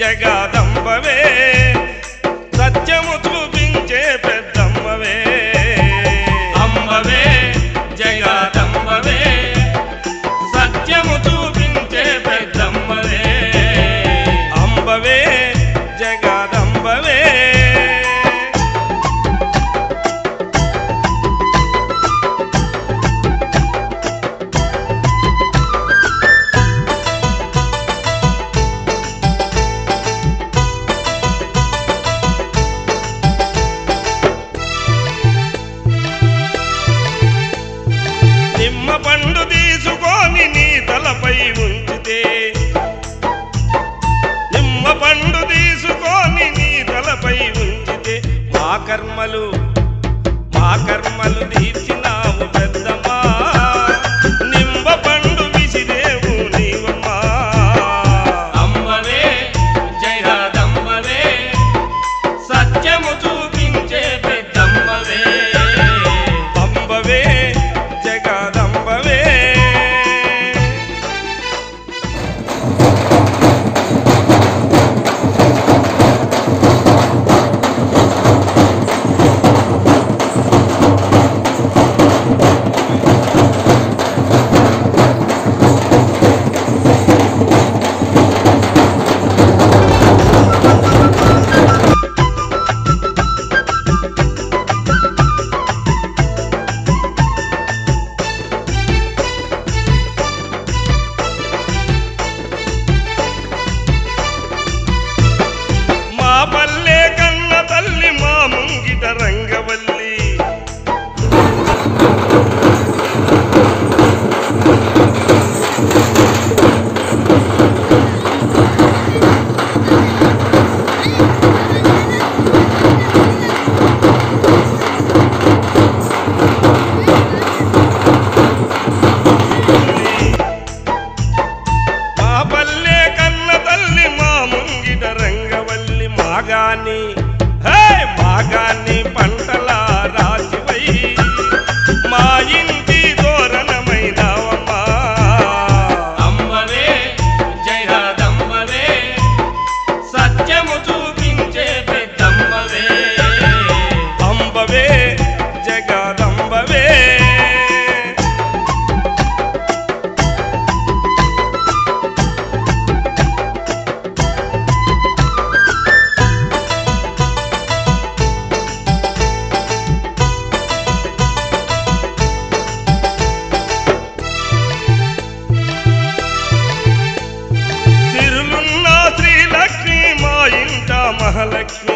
జగదంబవే సత్యము చూపించే పెద్దమ్మవే అంబవే జగదంబవే సత్యము చూపించే పెద్దమ్మవే అంబవే జగదంబవే నిమ్మ పండు తీసుకొని నీ తలపై ఉంచితే నిమ్మ పండు తీసుకొని నీ తలపై ఉంచితే మా కర్మలు మా కర్మలు తీర్చినావు పెద్దమ్మా నిమ్మ పండు విసిరేవు నీవమ్మా అమ్మవే జయదంబవే సత్యము చూపించే పెద్దమ్మవే అంబవే జగదంబవే మా పల్లె కన్న తల్లి మా ముంగిట రంగవల్లి మా పల్లె కన్న తల్లి మా ముంగిట రంగవల్లి మాగాని హే మాగాని పంటల రాశివై మా ఇంటి తోరణమైనవమ్మా అమ్మవే జయదంబవే సత్యము చూపించే పెద్దమ్మవే అంబవే జగదంబవే సిరులున్న శ్రీలక్ష్మి మా ఇంట మహాలక్ష్మి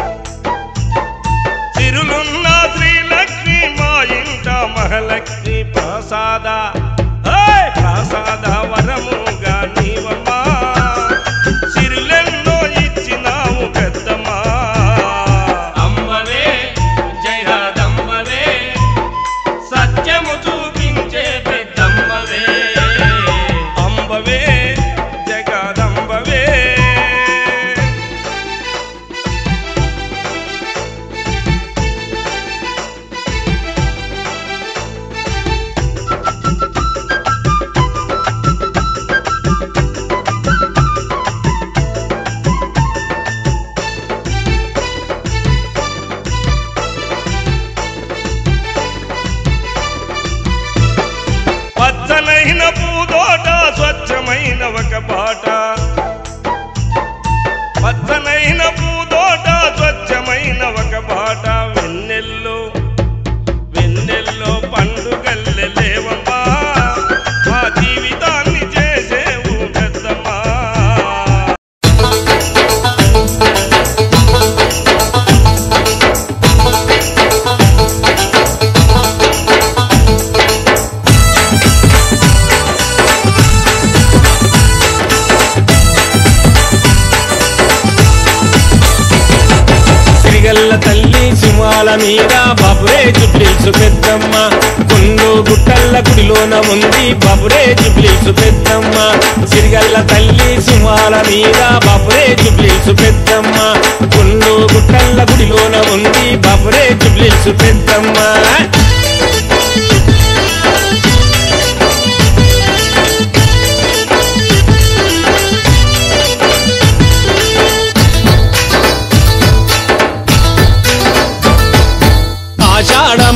సిరులున్న శ్రీలక్ష్మి మా ఇంట మహాలక్ష్మి ప్రసాద ఏయ్ ప్రసాద వరముగా నీవమ్మా సిరులెన్నో ఇచ్చినావు పెద్దమ్మా అమ్మవే జయదంబవే సత్యము చూపించే పెద్దమ్మవే అంబవే జగదంబవే పచ్చనైన పూదోట స్వచ్ఛమైన ఒక బాట పచ్చనైన పూదోట స్వచ్ఛమైన ఒక బాట వెన్నెల్లో వెన్నెల్లో పండుగల్లె లేవమ్మా మా జీవితాన్ని చేసేవు పెద్దమ్మా సిరిగల్ల తల్లి సింహాల మీద బాబురే జుబ్లీసు పెద్దమ్మ కొండు గుట్టల్ల గుడిలోన ఉంది బాబురే జుబ్లీసు పెద్దమ్మ సిరిగల్ల తల్లి సింహాల మీద బాబురే జుబ్లీసు పెద్దమ్మ కొండు గుట్టల్ల గుడిలోన ఉంది బాబురే జుబ్లీసు పెద్దమ్మ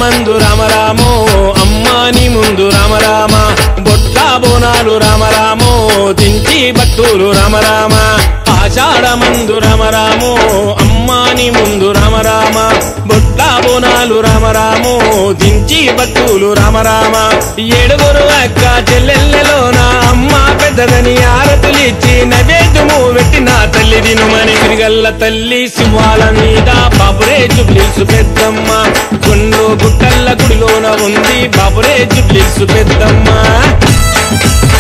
మందు రామరామో అమ్మాని ముందు రామరామ బొట్ల బోనాలు రామరామో దించి భక్తులు రామరామ ఆషాఢ మందు రామరామో అమ్మాని ముందు రామరామ బొట్ల బోనాలు రామరామో దించి భక్తులు రామరామ ఏడుగురు అక్క చెల్లెళ్ళలోన అమ్మ పెద్దదని ఆరతులిచ్చి నైవేద్యము పెట్టిన తల్లి దినుమని తిరిగల్ల తల్లి శివాల మీద బాబురే జుబ్లీసు పెద్దమ్మ కొండు గుట్టల్ల గుడిలోన ఉంది బాబురే జుబ్లీసు పెద్దమ్మ